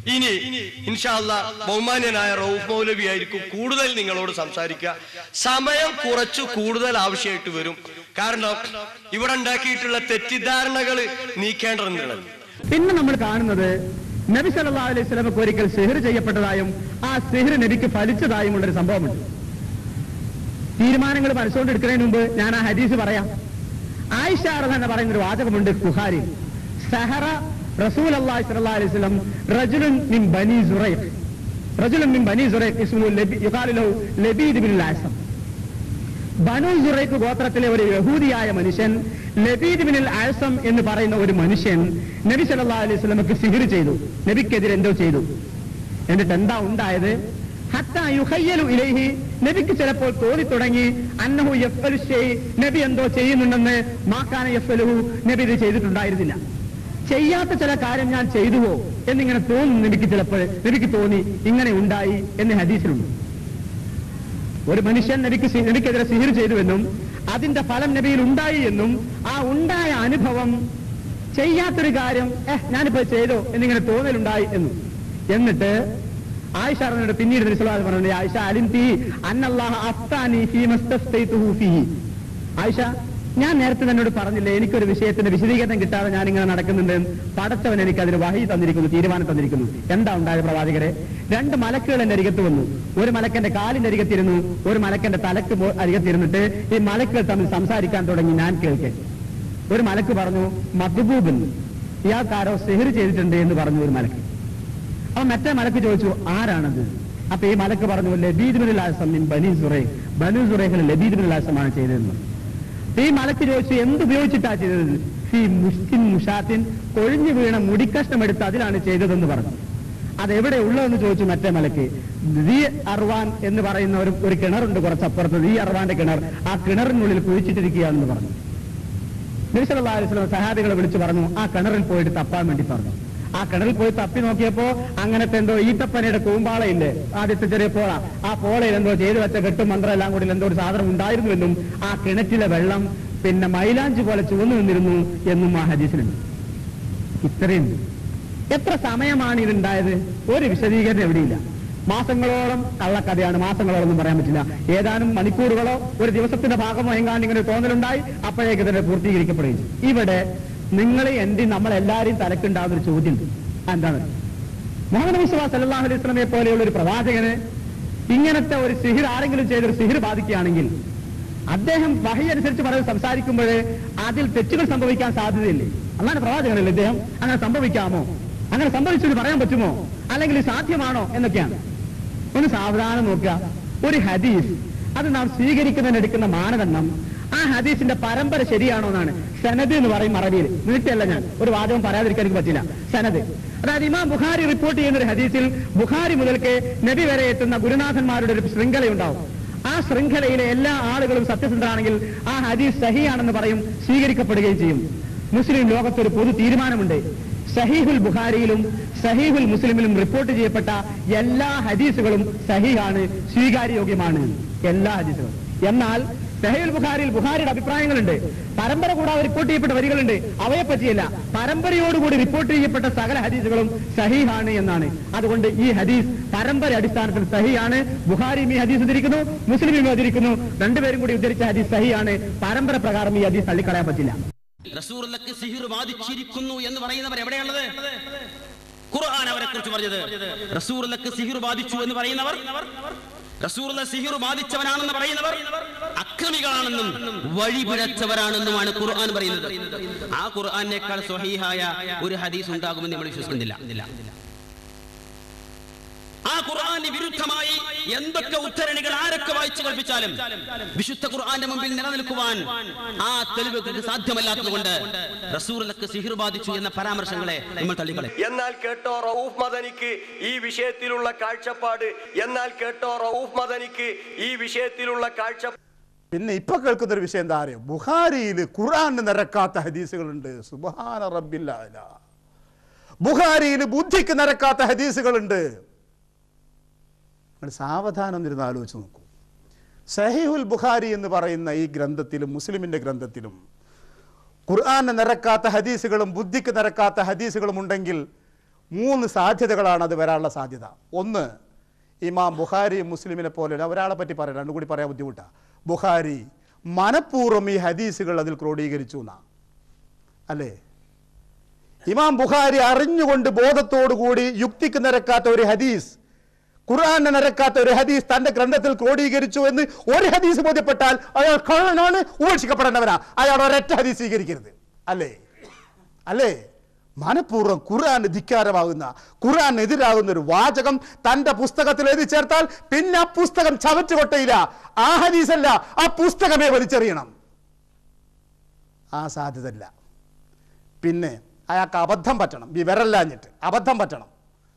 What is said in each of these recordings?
ഇനി ഇൻഷാല്ല ബഹുമാന്യനായ റൌഫ് മൗലവി ആയിരിക്കും കൂടുതൽ നിങ്ങളോട് സംസാരിക്കുക സമയം കുറച്ചു കൂടുതൽ ആവശ്യമായിട്ട് വരും കാരണം ഇവിടെ ഉണ്ടാക്കിയിട്ടുള്ള തെറ്റിദ്ധാരണകൾ നീക്കേണ്ടതുണ്ട് പിന്നെ നമ്മൾ കാണുന്നത് നബി സല്ലല്ലാഹു അലൈഹി സ്വലമക്ക് ഒരിക്കൽ സിഹിർ ചെയ്യപ്പെട്ടതായും ആ സിഹിർ നബിക്ക് ഫലിച്ചതായും ഉള്ളൊരു സംഭവമുണ്ട് തീരുമാനങ്ങൾ മനസ്സുകൊണ്ട് എടുക്കുന്നതിന് മുമ്പ് ഞാൻ ആ ഹദീസ് പറയാം ആയിഷ റളിയല്ലാഹു എന്ന് പറയുന്ന ഒരു വാചകമുണ്ട് ബുഖാരി സഹറ റസൂൽ അള്ളാഹി സ്വല്ലല്ലാഹു അലൈഹി വസല്ലം റജുലുൻ മിൻ ബനി സുറൈഖ് റജുലുൻ മിൻ ബനി സുറൈഖ് ഇസ്മുഹു ലബി യുഖാലു ലഹു ലബീദ് ബിൻ അസം ബനു സുറൈഖ് ഗോത്രത്തിലെ ഒരു യഹൂദിയായ മനുഷ്യൻ ലബീദ് ബിൻ ആസം എന്ന് പറയുന്ന ഒരു മനുഷ്യൻ നബി സല്ലല്ലാഹു അലൈഹി വസല്ലമക്ക് സിഹിർ ചെയ്തു നബിക്കെതിരെ എന്തോ ചെയ്തു എന്നിട്ട് എന്താ ഉണ്ടായത് ഹത്താ യുഹയ്യലു ഇലൈഹി നബിക്ക് ചിലപ്പോൾ തോന്നി തുടങ്ങി അന്നഹു യഫ്അലു ഷൈ നബി എന്തോ ചെയ്യുന്നുണ്ടെന്ന് മാക്കാന യഫ്അലുഹു നബി ഇത് ചെയ്തിട്ടുണ്ടായിരുന്നില്ല ചെയ്യാത്ത ചില കാര്യം ഞാൻ ചെയ്തുവോ എന്നിങ്ങനെ തോന്നും നബിക്ക് ചിലപ്പോൾ നബിക്ക് തോന്നി ഇങ്ങനെ ഉണ്ടായി എന്ന് ഹദീസിലുണ്ട് ഒരു മനുഷ്യൻ നബിക്ക് സി- നബിക്കെതിരെ സിഹിർ ചെയ്തുവെന്നും അതിന്റെ ഫലം നബിയിൽ ഉണ്ടായി എന്നും ആ ഉണ്ടായ അനുഭവം ചെയ്യാത്തൊരു കാര്യം ഏഹ് ഞാനിപ്പോ ചെയ്തോ എന്നിങ്ങനെ തോന്നലുണ്ടായി എന്നും എന്നിട്ട് ആയിഷ പറഞ്ഞിട്ട് പിന്നീട് നിസ്ലാദ് പറഞ്ഞു ആയിഷ അലിം തീ അന്നല്ലാഹ അഫ്താനി ഫീ മസ്തഫ്തൈതുഹു ഫീഹി ആയിഷ ഞാൻ നേരത്തെ തന്നോട് പറഞ്ഞില്ലേ എനിക്കൊരു വിഷയത്തിന്റെ വിശദീകരണം കിട്ടാതെ ഞാൻ ഇങ്ങനെ നടക്കുന്നുണ്ട് പടച്ചവൻ എനിക്ക് അതിന് വഹി തന്നിരിക്കുന്നു തീരുമാനം തന്നിരിക്കുന്നു എന്താ ഉണ്ടായത് പ്രവാചകരെ രണ്ട് മലക്കുകൾ എന്റെ അരികത്ത് വന്നു ഒരു മലക്കന്റെ കാലിന്റെ അരികത്തിരുന്നു ഒരു മലക്കന്റെ തലക്ക് മോ- അരികത്തിരുന്നിട്ട് ഈ മലക്കുകൾ തമ്മിൽ സംസാരിക്കാൻ തുടങ്ങി ഞാൻ കേൾക്കെ ഒരു മലക്ക് പറഞ്ഞു മദ്ബൂബൻ ഇയാൾക്കാരോ സെഹിർ ചെയ്തിട്ടുണ്ട് എന്ന് പറഞ്ഞു ഒരു മലക്ക് അപ്പൊ മറ്റേ മലക്ക് ചോദിച്ചു ആരാണത് അപ്പൊ ഈ മലക്ക് പറഞ്ഞു Labid bin Lasam Banu Surai Banu സുറൈഖിൽ ലബീദ് ബിൻ ലാസമാണ് ചെയ്തതെന്ന് ഈ മലക്ക് ചോദിച്ചു എന്തുപയോഗിച്ചിട്ടാ ചെയ്തത് ഫി മുഷ്കിൻ മുഷാത്തിൻ കൊഴിഞ്ഞു വീണ മുടിക്കഷ്ണം എടുത്ത് അതിലാണ് ചെയ്തതെന്ന് പറഞ്ഞു അതെവിടെ ഉള്ളതെന്ന് ചോദിച്ചു മറ്റേ മലക്ക് ദി അർവാൻ എന്ന് പറയുന്ന ഒരു ഒരു കിണറുണ്ട് കുറച്ചപ്പുറത്ത് ദി അർവാന്റെ കിണർ ആ കിണറിനുള്ളിൽ കുഴിച്ചിട്ടിരിക്കുകയാണെന്ന് പറഞ്ഞു നിമിഷം സഹാബികളെ വിളിച്ചു പറഞ്ഞു ആ കിണറിൽ പോയിട്ട് തപ്പാൻ വേണ്ടി പറഞ്ഞു ആ കിണറിൽ പോയി തപ്പി നോക്കിയപ്പോ അങ്ങനത്തെ എന്തോ ഈത്തപ്പനയുടെ കൂമ്പാളയില്ലേ ആദ്യത്തെ ചെറിയ പോള ആ പോളയിൽ എന്തോ ചെയ്തു വെച്ച കെട്ടും മന്ത്രം എല്ലാം കൂടി എന്തോ ഒരു സാധനം ഉണ്ടായിരുന്നുവെന്നും ആ കിണറ്റിലെ വെള്ളം പിന്നെ മൈലാഞ്ചി പോലെ ചുവന്നു നിന്നിരുന്നു എന്നും ആ ഹദീസിലുണ്ട് ഇത്രയും എത്ര സമയമാണ് ഇതുണ്ടായത് ഒരു വിശദീകരണം എവിടെയില്ല മാസങ്ങളോളം കള്ളക്കഥയാണ് മാസങ്ങളോളൊന്നും പറയാൻ പറ്റില്ല ഏതാനും മണിക്കൂറുകളോ ഒരു ദിവസത്തിന്റെ ഭാഗമോ എങ്ങാണ്ട് ഇങ്ങനെ ഒരു തോന്നലുണ്ടായി അപ്പോഴേക്ക് തന്നെ പൂർത്തീകരിക്കപ്പെടുകയും ചെയ്യും. ഇവിടെ നിങ്ങൾ എന്റെ നമ്മളെല്ലാരെയും തലക്കുണ്ടാകുന്ന ഒരു ചോദ്യം എന്താണ് മുഹമ്മദ് മുസ്തഫ സല്ലല്ലാഹു അലൈഹി വസല്ലമയെ പോലെയുള്ള ഒരു പ്രവാചകന് ഇങ്ങനത്തെ ഒരു സിഹിർ ആരെങ്കിലും ചെയ്തൊരു സിഹിർ ബാധിക്കുകയാണെങ്കിൽ അദ്ദേഹം വഹി അനുസരിച്ച് പറയുന്നത് സംസാരിക്കുമ്പോൾ അതിൽ തെറ്റുകൾ സംഭവിക്കാൻ സാധ്യതയില്ലേ അങ്ങനെ പ്രവാചകനല്ലേ ഇദ്ദേഹം അങ്ങനെ സംഭവിക്കാമോ അങ്ങനെ സംഭവിച്ചെന്ന് പറയാൻ പറ്റുമോ അല്ലെങ്കിൽ ഇത് സാധ്യമാണോ എന്നൊക്കെയാണ് ഒന്ന് സാവധാനം നോക്കുക ഒരു ഹദീസ് അത് നാം സ്വീകരിക്കുന്നതിന് എടുക്കുന്ന മാനദണ്ഡം ആ ഹദീസിന്റെ പരമ്പര ശരിയാണോ എന്നാണ് സനദ് എന്ന് പറയും അറബിയിൽ നീട്ടിയല്ല ഞാൻ ഒരു വാദവും പറയാതിരിക്കാൻ എനിക്ക് പറ്റില്ല സനദ് അതായത് ഇമാം ബുഖാരി റിപ്പോർട്ട് ചെയ്യുന്ന ഒരു ഹദീസിൽ ബുഖാരി മുതൽക്ക് നബി വരെ എത്തുന്ന ഗുരുനാഥന്മാരുടെ ഒരു ശൃംഖലയുണ്ടാവും ആ ശൃംഖലയിലെ എല്ലാ ആളുകളും സത്യസന്ധരാണെങ്കിൽ ആ ഹദീസ് സഹിയാണെന്ന് പറയും സ്വീകരിക്കപ്പെടുകയും ചെയ്യും മുസ്ലിം ലോകത്തൊരു പൊതു തീരുമാനമുണ്ട് സഹീഹുൽ ബുഖാരിയിലും സഹീഹുൽ മുസ്ലിമിലും റിപ്പോർട്ട് ചെയ്യപ്പെട്ട എല്ലാ ഹദീസുകളും സഹീഹാണ് സ്വീകാര്യോഗ്യമാണ് എല്ലാ ഹദീസുകളും എന്നാൽ സഹീൽ ബുഖാരിയിൽ ബുഖാരിയുടെ അഭിപ്രായങ്ങളുണ്ട് പരമ്പര കൂടാതെ റിപ്പോർട്ട് ചെയ്യപ്പെട്ട വരികളുണ്ട് അവയെ പറ്റിയല്ല പരമ്പരയോടുകൂടി റിപ്പോർട്ട് ചെയ്യപ്പെട്ട സകല ഹദീസുകളും സഹീഹാണ് എന്നാണ് അതുകൊണ്ട് ഈ ഹദീസ് പരമ്പര അടിസ്ഥാനത്തിൽ സഹിയാണ് ബുഖാരിയും ഈ ഹദീസ് ഉദ്ധരിക്കുന്നു മുസ്ലിമും ഉദ്ധരിക്കുന്നു രണ്ടുപേരും കൂടി ഉദ്ധരിച്ച ഹദീസ് സഹിയാണ് പരമ്പര പ്രകാരം ഈ ഹദീസ് തള്ളിക്കളയാൻ പറ്റില്ല റസൂറിലക്ക് സിഹിർ ബാധിച്ചിരിക്കുന്നു എന്ന് പറയുന്നവർ എവിടെയുള്ളത് ഖുർആൻ അവരെ കുറിച്ച് പറഞ്ഞത് റസൂറിലക്ക് സിഹിർ ബാധിച്ചു എന്ന് പറയുന്നവർ റസൂറിലെ സിഹിർ ബാധിച്ചവനാണെന്ന് പറയുന്നവർ അക്രമികളാണെന്നും വഴിപിഴച്ചവരാണെന്നുമാണ് ഖുർആൻ പറയുന്നത് ആ ഖുർആനേക്കാൾ സ്വഹീഹായ ഒരു ഹദീസ് ഉണ്ടാകുമെന്ന് നമ്മൾ വിശ്വസിക്കുന്നില്ല ആ ഖുർആന് വിരുദ്ധമായി എന്തൊക്കെ ഉദ്ധരണികൾ ആരൊക്കെ വായിച്ചു കൽപ്പിച്ചാലും വിശുദ്ധ ഖുർആന്റെ മുമ്പിൽ നിലനിൽക്കുവാൻ ആ തെളിവുകൾക്ക് സാധ്യമല്ലാത്തത് കൊണ്ട് റസൂറിലക്ക് സിഹിർ ബാധിച്ചു എന്ന പരാമർശങ്ങളെ നമ്മൾ തള്ളിക്കളെ എന്നാൽ കേട്ടോ റൌഫ് മദനിക്ക് ഈ വിഷയത്തിലുള്ള കാഴ്ചപ്പാട് എന്നാൽ കേട്ടോ റൌഫ് മദനിക്ക് ഈ വിഷയത്തിലുള്ള കാഴ്ച പിന്നെ ഇപ്പൊ കേൾക്കുന്ന ഒരു വിഷയം എന്താ അറിയോ ബുഹാരിയിൽ ഖുർആന് നിരക്കാത്ത ഹദീസുകളുണ്ട് സുബാന റബ്ബില്ല ബുഹാരിയിൽ ബുദ്ധിക്ക് നിരക്കാത്ത ഹദീസുകളുണ്ട് നിങ്ങൾ സാവധാനം ഒന്നിരുന്ന് ആലോചിച്ച് നോക്കൂ സഹീഹുൽ ബുഖാരി എന്ന് പറയുന്ന ഈ ഗ്രന്ഥത്തിലും മുസ്ലിമിന്റെ ഗ്രന്ഥത്തിലും ഖുർആന് നിരക്കാത്ത ഹദീസുകളും ബുദ്ധിക്ക് നിരക്കാത്ത ഹദീസുകളും ഉണ്ടെങ്കിൽ മൂന്ന് സാധ്യതകളാണ് അത് വരാനുള്ള സാധ്യത ഒന്ന് ഇമാം ബുഖാരി മുസ്ലിമിനെ പോലെ ഒരാളെ പറ്റി പറയാം രണ്ടും കൂടി പറയാൻ ബുദ്ധിമുട്ടാണ് ബുഖാരി മനഃപൂർവ്വം ഈ ഹദീസുകൾ അതിൽ ക്രോഡീകരിച്ചു എന്നാ അല്ലേ ഇമാം ബുഖാരി അറിഞ്ഞുകൊണ്ട് ബോധത്തോടുകൂടി യുക്തിക്ക് നിരക്കാത്ത ഒരു ഹദീസ് ഖുർആാനെ നിരക്കാത്ത ഒരു ഹദീസ് തന്റെ ഗ്രന്ഥത്തിൽ ക്രോഡീകരിച്ചു എന്ന് ഒരു ഹദീസ് ബോധ്യപ്പെട്ടാൽ അയാൾ കള്ളനാണ് ഉപേക്ഷിക്കപ്പെടേണ്ടവനാ അയാൾ ഒരൊറ്റ ഹദീസ് സ്വീകരിക്കരുത് അല്ലേ അല്ലേ മനഃപൂർവ്വം ഖുർആൻ ധിക്കാരമാകുന്ന ഖുർആൻ എതിരാകുന്ന ഒരു വാചകം തന്റെ പുസ്തകത്തിൽ എഴുതി ചേർത്താൽ പിന്നെ ആ പുസ്തകം ചവറ്റുകൊട്ടയില്ല ആ ഹദീസല്ല ആ പുസ്തകമേ വലിച്ചെറിയണം ആ സാധ്യതയില്ല പിന്നെ അയാൾക്ക് അബദ്ധം പറ്റണം വിവരല്ലാഞ്ഞിട്ട് അബദ്ധം പറ്റണം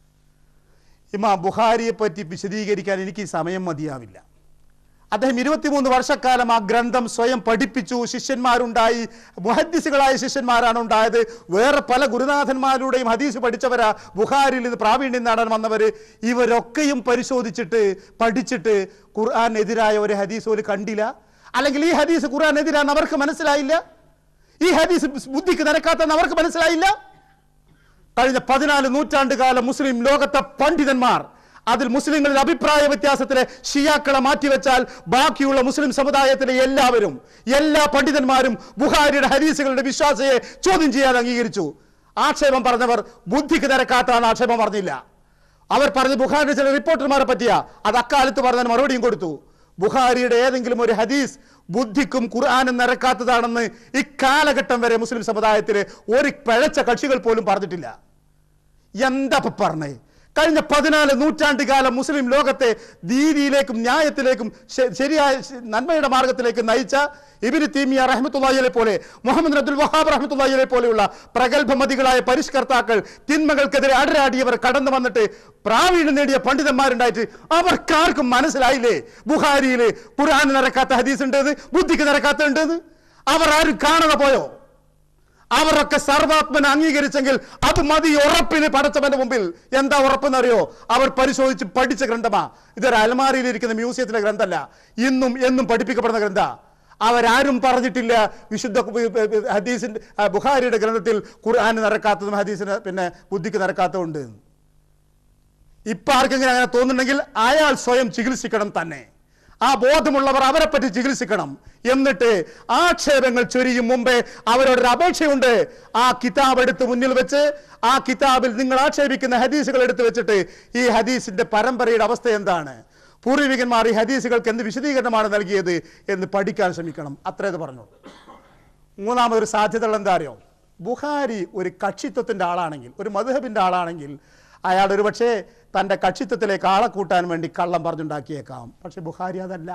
ഇമാ ബുഹാരിയെ പറ്റി വിശദീകരിക്കാൻ എനിക്ക് ഈ സമയം മതിയാവില്ല അദ്ദേഹം ഇരുപത്തിമൂന്ന് വർഷക്കാലം ആ ഗ്രന്ഥം സ്വയം പഠിപ്പിച്ചു ശിഷ്യന്മാരുണ്ടായി മുഹദ്ദിസുകളായ ശിഷ്യന്മാരാണ് ഉണ്ടായത് വേറെ പല ഗുരുനാഥന്മാരുടെയും ഹദീസ് പഠിച്ചവരാ ബുഹാരിൽ നിന്ന് പ്രാവീണ്യം നേടാൻ വന്നവർ ഇവരൊക്കെയും പരിശോധിച്ചിട്ട് പഠിച്ചിട്ട് ഖുർആാനെതിരായ ഒരു ഹദീസ് പോലും കണ്ടില്ല അല്ലെങ്കിൽ ഈ ഹദീസ് ഖുർആാനെതിരാന്ന് അവർക്ക് മനസ്സിലായില്ല ഈ ഹദീസ് ബുദ്ധിക്ക് നിരക്കാത്തെന്ന് അവർക്ക് മനസ്സിലായില്ല കഴിഞ്ഞ പതിനാല് നൂറ്റാണ്ട് കാലം മുസ്ലിം ലോകത്തെ പണ്ഡിതന്മാർ അതിൽ മുസ്ലിങ്ങളിൽ അഭിപ്രായ വ്യത്യാസത്തിലെ ഷിയാക്കളെ മാറ്റിവെച്ചാൽ ബാക്കിയുള്ള മുസ്ലിം സമുദായത്തിലെ എല്ലാവരും എല്ലാ പണ്ഡിതന്മാരും ബുഹാരിയുടെ ഹദീസുകളുടെ വിശ്വാസയെ ചോദ്യം ചെയ്യാൻ അംഗീകരിച്ചു ആക്ഷേപം പറഞ്ഞവർ ബുദ്ധിക്ക് നിരക്കാത്താണ് ആക്ഷേപം പറഞ്ഞില്ല അവർ പറഞ്ഞ ബുഹാരിയുടെ ചില റിപ്പോർട്ടർമാരെ പറ്റിയാ അത് അക്കാലത്ത് പറഞ്ഞതിന് മറുപടിയും കൊടുത്തു ബുഹാരിയുടെ ഏതെങ്കിലും ഒരു ഹദീസ് ബുദ്ധിക്കും ഖുർആാനും നിരക്കാത്തതാണെന്ന് ഇക്കാലഘട്ടം വരെ മുസ്ലിം സമുദായത്തിലെ ഒരു പിഴച്ച കക്ഷികൾ പോലും പറഞ്ഞിട്ടില്ല എന്താ ഇപ്പൊ പറഞ്ഞേ കഴിഞ്ഞ പതിനാല് നൂറ്റാണ്ട് കാലം മുസ്ലിം ലോകത്തെ ദീദിയിലേക്കും ന്യായത്തിലേക്കും ശ- ശരിയായ ശ- നന്മയുടെ മാർഗത്തിലേക്ക് നയിച്ച ഇബിന് തീമിയ റഹ്മത്തുള്ളയെ പോലെ മുഹമ്മദ് അബ്ദുൽ വഹാബ് റഹ്മത്തുള്ളയെ പോലെയുള്ള പ്രഗത്ഭമതികളായ പരിഷ്കർത്താക്കൾ തിന്മകൾക്കെതിരെ അടരാടിയവർ കടന്നു വന്നിട്ട് പ്രാവീണ്യം നേടിയ പണ്ഡിതന്മാരുണ്ടായിട്ട് അവർക്കാർക്കും മനസ്സിലായില്ലേ ബുഹാരിയിൽ ഖുർആൻ നിരക്കാത്ത ഹദീസ് ഉണ്ടെന്ന് ബുദ്ധിക്ക് നിരക്കാത്ത ഉണ്ടെന്ന് അവർ ആരും കാണാതെ പോയോ അവരൊക്കെ സർവാത്മന അംഗീകരിച്ചെങ്കിൽ അത് മതി ഉറപ്പിന് പടച്ചവന്റെ മുമ്പിൽ എന്താ ഉറപ്പെന്നറിയോ അവർ പരിശോധിച്ച് പഠിച്ച ഗ്രന്ഥമാ ഇതൊരു അലമാരിയിൽ ഇരിക്കുന്ന മ്യൂസിയത്തിലെ ഗ്രന്ഥമല്ല ഇന്നും എന്നും പഠിപ്പിക്കപ്പെടുന്ന ഗ്രന്ഥ അവരാരും പറഞ്ഞിട്ടില്ല വിശുദ്ധ ഹദീസിന്റെ ആ, ബുഖാരിയുടെ ഗ്രന്ഥത്തിൽ ഖുർആന് നിരക്കാത്തതും ഹദീസിന് പിന്നെ ബുദ്ധിക്ക് നിരക്കാത്തതുണ്ട് ഇപ്പൊ ആർക്കെങ്കിലും അങ്ങനെ തോന്നുന്നുണ്ടെങ്കിൽ അയാൾ സ്വയം ചികിത്സിക്കണം തന്നെ ആ ബോധമുള്ളവർ അവരെ പറ്റി ചികിത്സിക്കണം എന്നിട്ട് ആക്ഷേപങ്ങൾ ചൊരിയും മുമ്പേ അവരോടൊരു അപേക്ഷയുണ്ട് ആ കിതാബ് എടുത്ത് മുന്നിൽ വെച്ച് ആ കിതാബിൽ നിങ്ങൾ ആക്ഷേപിക്കുന്ന ഹദീസുകൾ എടുത്ത് വെച്ചിട്ട് ഈ ഹദീസിന്റെ പരമ്പരയുടെ അവസ്ഥ എന്താണ് പൂർവികന്മാർ ഈ ഹദീസുകൾക്ക് എന്ത് വിശദീകരണമാണ് നൽകിയത് എന്ന് പഠിക്കാൻ ശ്രമിക്കണം അത്രയത് പറഞ്ഞു മൂന്നാമതൊരു സാധ്യതകൾ എന്താ അറിയോ ബുഹാരി ഒരു കക്ഷിത്വത്തിൻ്റെ ആളാണെങ്കിൽ ഒരു മധുഹബിൻ്റെ ആളാണെങ്കിൽ അയാൾ ഒരു പക്ഷേ തൻ്റെ കക്ഷിത്വത്തിലേക്ക് ആളെ കൂട്ടാൻ വേണ്ടി കള്ളം പറഞ്ഞുണ്ടാക്കിയേക്കാം പക്ഷെ ബുഹാരി അതല്ല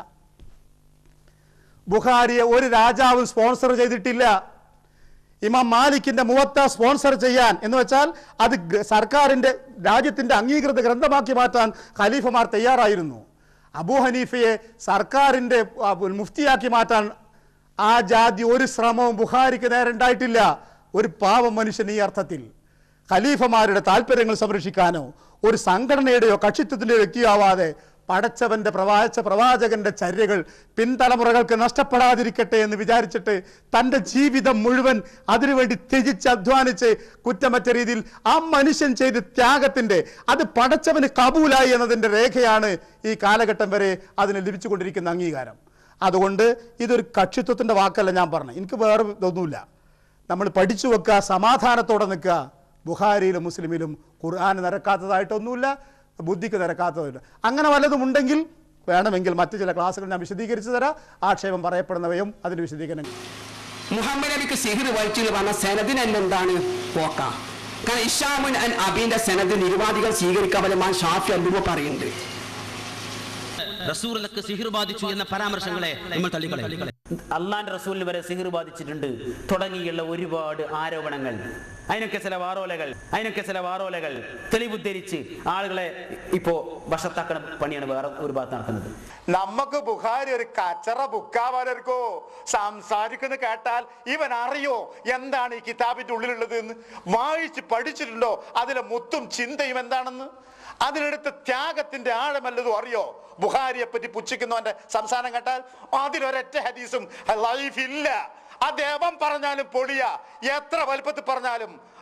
ബുഹാരിയെ ഒരു രാജാവും സ്പോൺസർ ചെയ്തിട്ടില്ല ഇമാം മാലിക്കിന്റെ മുവത്ത സ്പോൺസർ ചെയ്യാൻ എന്ന് വെച്ചാൽ അത് ഗ- സർക്കാരിന്റെ രാജ്യത്തിന്റെ അംഗീകൃത ഗ്രന്ഥമാക്കി മാറ്റാൻ ഖലീഫമാർ തയ്യാറായിരുന്നു അബൂ ഹനീഫയെ സർക്കാരിന്റെ ആ, മുഫ്തിയാക്കി മാറ്റാൻ ആ ജാതി ഒരു ശ്രമവും ബുഹാരിക്ക് നേരെ ഉണ്ടായിട്ടില്ല ഒരു പാവം മനുഷ്യൻ ഈ അർത്ഥത്തിൽ ഖലീഫമാരുടെ താല്പര്യങ്ങൾ സംരക്ഷിക്കാനോ ഒരു സംഘടനയുടെയോ കക്ഷിത്വത്തിൻ്റെയോ വ്യക്തിയാവാതെ പടച്ചവന്റെ പ്രവാച പ്രവാചകന്റെ ചര്യകൾ പിൻതലമുറകൾക്ക് നഷ്ടപ്പെടാതിരിക്കട്ടെ എന്ന് വിചാരിച്ചിട്ട് തൻ്റെ ജീവിതം മുഴുവൻ അതിനുവേണ്ടി ത്യജിച്ച് അധ്വാനിച്ച് കുറ്റമറ്റ രീതിയിൽ ആ മനുഷ്യൻ ചെയ്ത ത്യാഗത്തിന്റെ അത് പടച്ചവന് കബൂലായി എന്നതിൻ്റെ രേഖയാണ് ഈ കാലഘട്ടം വരെ അതിന് ലഭിച്ചുകൊണ്ടിരിക്കുന്ന അംഗീകാരം അതുകൊണ്ട് ഇതൊരു കക്ഷിത്വത്തിൻ്റെ വാക്കല്ല ഞാൻ പറഞ്ഞത് എനിക്ക് വേറെ ഇതൊന്നുമില്ല നമ്മൾ പഠിച്ചു വെക്കുക സമാധാനത്തോടെ നിൽക്കുക ബുഹാരിയിലും മുസ്ലിമിലും ഖുർആൻ നിരക്കാത്തതായിട്ടൊന്നുമില്ല ബുദ്ധിക്ക് നിരക്കാത്തതില്ല അങ്ങനെ വല്ലതും ഉണ്ടെങ്കിൽ വേണമെങ്കിൽ മറ്റു ചില ക്ലാസ്സുകൾ ഞാൻ വിശദീകരിച്ചു തരാം ആക്ഷേപം പറയപ്പെടുന്നവയും അതിന് വിശദീകരണം മുഹമ്മദ് നബിക്ക് സിഹിർ വലിച്ചു പറഞ്ഞ സെനദിന് എന്താണ് പോക്ക കാരണം ഇഷാമുൻ അൻ അബീന്റെ സെനദ് നിരുവാദികൾ സ്വീകരിക്കാൻ പറ്റും മാൻ ഷാഫി അല്ലുമ പറയുന്നുണ്ട് റസൂറിലൊക്കെ സിഹിർ ബാധിച്ചു എന്ന പരാമർശങ്ങളെ നമ്മൾ തള്ളിക്കളയും അള്ളാന്റെ റസൂലിന് വരെ സിഹിർ ബാധിച്ചിട്ടുണ്ട് തുടങ്ങിയുള്ള ഒരുപാട് ആരോപണങ്ങൾ അതിനൊക്കെ ചില വാറോലകൾ അതിനൊക്കെ ചില വാറോലകൾ തെളിവുദ്ധരിച്ച് ആളുകളെ ഇപ്പോ വശത്താക്കണ പണിയാണ് വേറെ ഒരു ഭാഗത്ത് നടക്കുന്നത് നമുക്ക് ബുഹാരി ഒരു കച്ചറ ബുക്കാവാനോ സംസാരിക്കുന്ന കേട്ടാൽ ഇവൻ അറിയോ എന്താണ് ഈ കിതാബിന്റെ ഉള്ളിലുള്ളത് എന്ന് വായിച്ച് പഠിച്ചിട്ടുണ്ടോ അതിലെ മുത്തും ചിന്തയും എന്താണെന്ന് അതിലെടുത്ത ത്യാഗത്തിന്റെ ആഴമല്ലതും അറിയോ ബുഹാരിയെ പറ്റി പുച്ഛിക്കുന്നവന്റെ സംസാരം കേട്ടാൽ അതിലൊരൊറ്റ ഹദീസും ലൈഫ് ഇല്ല അദ്ദേഹം പറഞ്ഞാലും പൊളിയ എത്ര വലുപ്പത്തിൽ പറഞ്ഞാലും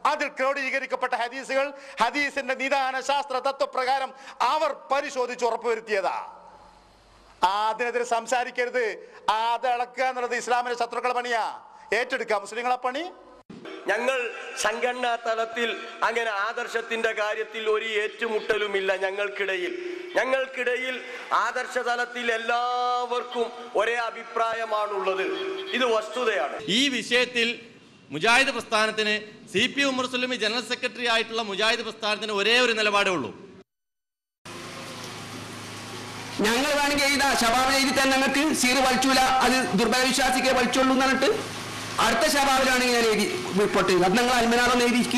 അതിൽ ക്രോഡീകരിക്കപ്പെട്ട ഹദീസുകൾ ഹദീസിന്റെ നിദാന ശാസ്ത്ര തത്വപ്രകാരം അവർ പരിശോധിച്ച് ഉറപ്പുവരുത്തിയതാ അതിനെതിരെ സംസാരിക്കരുത് അത് ഇളക്കുക എന്നുള്ളത് ഇസ്ലാമിന്റെ ശത്രുക്കളെ പണിയാ ഏറ്റെടുക്കുക മുസ്ലിങ്ങളെ പണി ഞങ്ങൾ സംഘടനാ തലത്തിൽ അങ്ങനെ ആദർശത്തിന്റെ കാര്യത്തിൽ ഒരു ഏറ്റുമുട്ടലുമില്ല ഞങ്ങൾക്കിടയിൽ ഞങ്ങൾക്കിടയിൽ ആദർശ തലത്തിൽ എല്ലാവർക്കും ഒരേ അഭിപ്രായമാണുള്ളത് ഇത് വസ്തുതയാണ് ഈ വിഷയത്തിൽ മുജാഹിദ് പ്രസ്ഥാനത്തിന് C P Umar Sullami general secretary ആയിട്ടുള്ള മുജാഹിദ് പ്രസ്ഥാനത്തിന് ഒരേ ഒരു നിലപാടേ ഉള്ളൂ ഞങ്ങൾ വേണമെങ്കിൽ എഴുതാ ശബാബ് എഴുതി തന്നെ ഞങ്ങൾക്ക് സീറ് വലിച്ചൂല അത് ദുർബല വിശ്വാസിക്കെ വലിച്ചുള്ളൂ എന്ന് പറഞ്ഞിട്ട് അടുത്ത ശബാബിലാണെങ്കിൽ ഞാൻ എഴുതി റിപ്പോർട്ട് ചെയ്തത് അത് നിങ്ങൾ അൽമനാറൊന്ന് എഴുതിക്ക്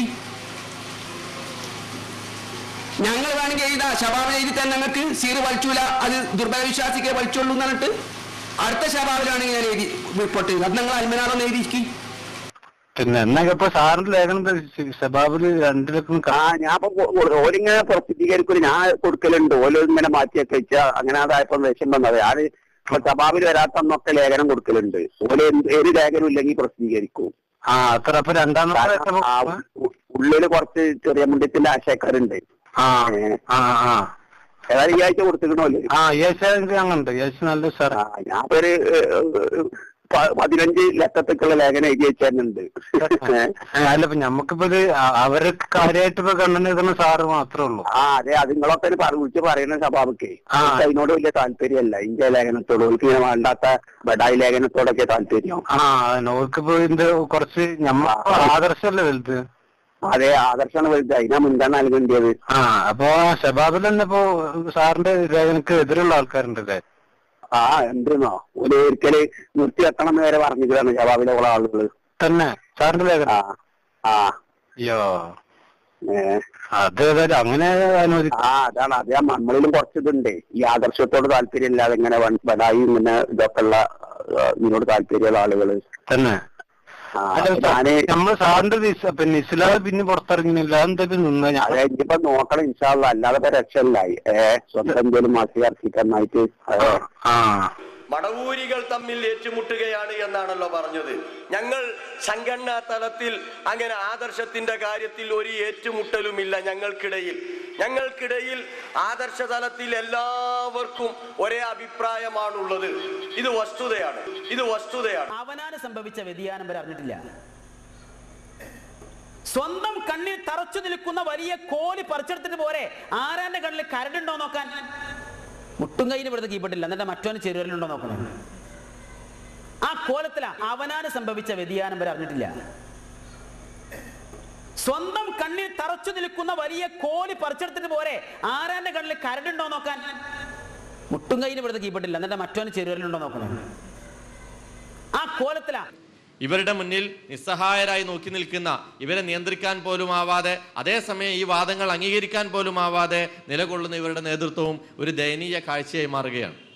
ഞങ്ങൾ വേണമെങ്കിൽ എഴുതാ ശബാബ് എഴുതി തന്നെ ഞങ്ങൾക്ക് സീറ് വലിച്ചൂല അത് ദുർബല വിശ്വാസിക്കെ വലിച്ചുള്ളൂ എന്ന് പറഞ്ഞിട്ട് അടുത്ത ശബാബിലാണെങ്കിൽ ഞാൻ എഴുതി റിപ്പോർട്ട് ചെയ്തത് അത് നിങ്ങൾ അൽമനാറൊന്ന് എഴുതിക്ക് പിന്നെ എന്നൊക്കെ ഇപ്പൊ സാറിന്റെ ലേഖനം സബാബില് രണ്ടിലൊക്കെ ആ ഞാൻ ഇപ്പൊ കൊ- കൊ- ഓലിങ്ങനെ പ്രസിദ്ധീകരിക്കും ഞാൻ കൊടുക്കലുണ്ട് ഓല് ഇങ്ങനെ മാറ്റിയൊക്കെ വെച്ച അങ്ങനെ അതായപ്പോ വിഷം വന്നത് ഞാൻ ഇപ്പൊ സഭാവിൽ വരാത്തന്നൊക്കെ ലേഖനം കൊടുക്കലുണ്ട് ഓല് എന്ത് ഏത് ലേഖനം ഇല്ലെങ്കിൽ പ്രസിദ്ധീകരിക്കും ആ അത്ര അപ്പൊ രണ്ടാം കാരണം ആ ഉ- ഉള്ളില് കുറച്ച് ചെറിയ മുണ്ടത്തിന്റെ ആശയക്കാരുണ്ട് ആ ഏ, ആ ആ ഏതായാലും ഈ ആഴ്ച കൊടുത്തിക്കണോല് ആ യേശു അങ്ങനുണ്ട് യേശു നല്ല സാർ ആ ഞാൻ ഇപ്പൊ ഒരു ഏ, ഏ, പ- പതിനഞ്ച് ലക്ഷത്തേക്കുള്ള ലേഖനം എഴുതി വെച്ചിട്ടുണ്ട് അല്ല ഇപ്പൊ ഞമ്മക്കിപ്പോ ഇത് അ- അവർക്ക് കാര്യമായിട്ട് ഇപ്പൊ കണ്ണൻ എഴുതുന്ന സാറ് മാത്രമേ ഉള്ളൂ ആ അതെ അത് നിങ്ങളൊക്കെ ഒരു പറ- വിളിച്ച് പറയുന്ന സഭാവക്ക് ആ. അതിനോട് വലിയ താല്പര്യമല്ല ഇന്ത്യ ലേഖനത്തോട് എനിക്ക് ഇങ്ങനെ വേണ്ടാത്ത ബഡായി ലേഖനത്തോടൊക്കെ താല്പര്യം ആ നോക്കിപ്പോ ഇതിന്റെ കുറച്ച് ഞമ്മ ആദർശമല്ലേ വലുത് അതെ ആദർശമാണ് വലുത് അതിനാ മുൻഗണന നൽകേണ്ടത് ആ അപ്പൊ ഷബാബിൽ തന്നെ ഇപ്പോ സാറിന്റെ ലേഖനക്ക് എതിരുള്ള ആൾക്കാരുണ്ടല്ലേ ആ എന്തെന്നോ ഒരു ഒരിക്കല് നിർത്തി വെക്കണം എന്ന് വരെ പറഞ്ഞിട്ടാണ് ജവാബിലെ ഉള്ള ആളുകള് തന്നെ സാറിന്റെ ആ ലേഖനം ആ അയ്യോ ഏ അത് ഏതായാലും അങ്ങനെ അനുവദിക്കും ആ അതാണ് അത് നമ്മളിലും കുറച്ച് ഇതുണ്ട് ഈ ആദർശത്തോട് താല്പര്യം ഇല്ലാതെ ഇങ്ങനെ വൺ- ബഡായി ഇങ്ങനെ ഇതൊക്കെ ഉള്ള ആ, ഇതിനോട് താല്പര്യമുള്ള ആളുകള് തന്നെ ആ അല്ല ഞാന് നമ്മള് സാറിന്റെ ഇസ് പിന്നെ ഇസ്ലാം പിന്നെ പുറത്തിറങ്ങുന്നില്ല അതെന്തായാലും നിന്ന ഞാൻ അതെ ഇനിയിപ്പോ നോക്കണം ഇൻഷാല്ല അല്ലാതെ ഇപ്പൊ രക്ഷയില്ലായി ഏ സ്വന്തം എന്തേലും മാറ്റി ഇറക്കിക്കാനായിട്ട് അതെ ആ മടവൂരികൾ തമ്മിൽ ഏറ്റുമുട്ടുകയാണ് എന്നാണല്ലോ പറഞ്ഞത് ഞങ്ങൾ സംഘടനാ തലത്തിൽ അങ്ങനെ ആദർശത്തിന്റെ കാര്യത്തിൽ ഒരു ഏറ്റുമുട്ടലുമില്ല ഞങ്ങൾക്കിടയിൽ ഞങ്ങൾക്കിടയിൽ ആദർശ തലത്തിൽ എല്ലാവർക്കും ഒരേ അഭിപ്രായമാണുള്ളത് ഇത് വസ്തുതയാണ് ഇത് വസ്തുതയാണ് അവനാന് സംഭവിച്ച വ്യതിയാനം വരെ അറിഞ്ഞിട്ടില്ല സ്വന്തം കണ്ണിൽ തറച്ചു നിൽക്കുന്ന വലിയ കോലി പറിച്ചെടുത്തിട്ട് പോരെ ആരാന്റെ കണ്ണിൽ കരടുണ്ടോ നോക്കാൻ മുട്ടും കയ്യിൽ ഇവിടുത്തെ കീപ്പെട്ടില്ല എന്നിട്ട് മറ്റോന് ചെരുവലുണ്ടോ നോക്കണേ ആ കോലത്തിലാ അവനാന് സംഭവിച്ച വ്യതിയാനം വരെ അറിഞ്ഞിട്ടില്ല സ്വന്തം കണ്ണിൽ തറച്ചു നിൽക്കുന്ന വലിയ കോലി പറിച്ചെടുത്തിട്ട് പോരെ ആരാന്റെ കണ്ണിൽ കരടുണ്ടോ നോക്കാൻ മുട്ടും കയ്യിൽ ഇവിടുത്തെ കീപ്പെട്ടില്ല എന്നിട്ട് മറ്റോന് ചെരുവലുണ്ടോ നോക്കണേ ആ കോലത്തിലാ ഇവരുടെ മുന്നിൽ നിസ്സഹായരായി നോക്കി നിൽക്കുന്ന ഇവരെ നിയന്ത്രിക്കാൻ പോലും ആവാതെ അതേസമയം ഈ വാദങ്ങൾ അംഗീകരിക്കാൻ പോലും ആവാതെ നിലകൊള്ളുന്ന ഇവരുടെ നേതൃത്വവും ഒരു ദയനീയ കാഴ്ചയായി മാറുകയാണ്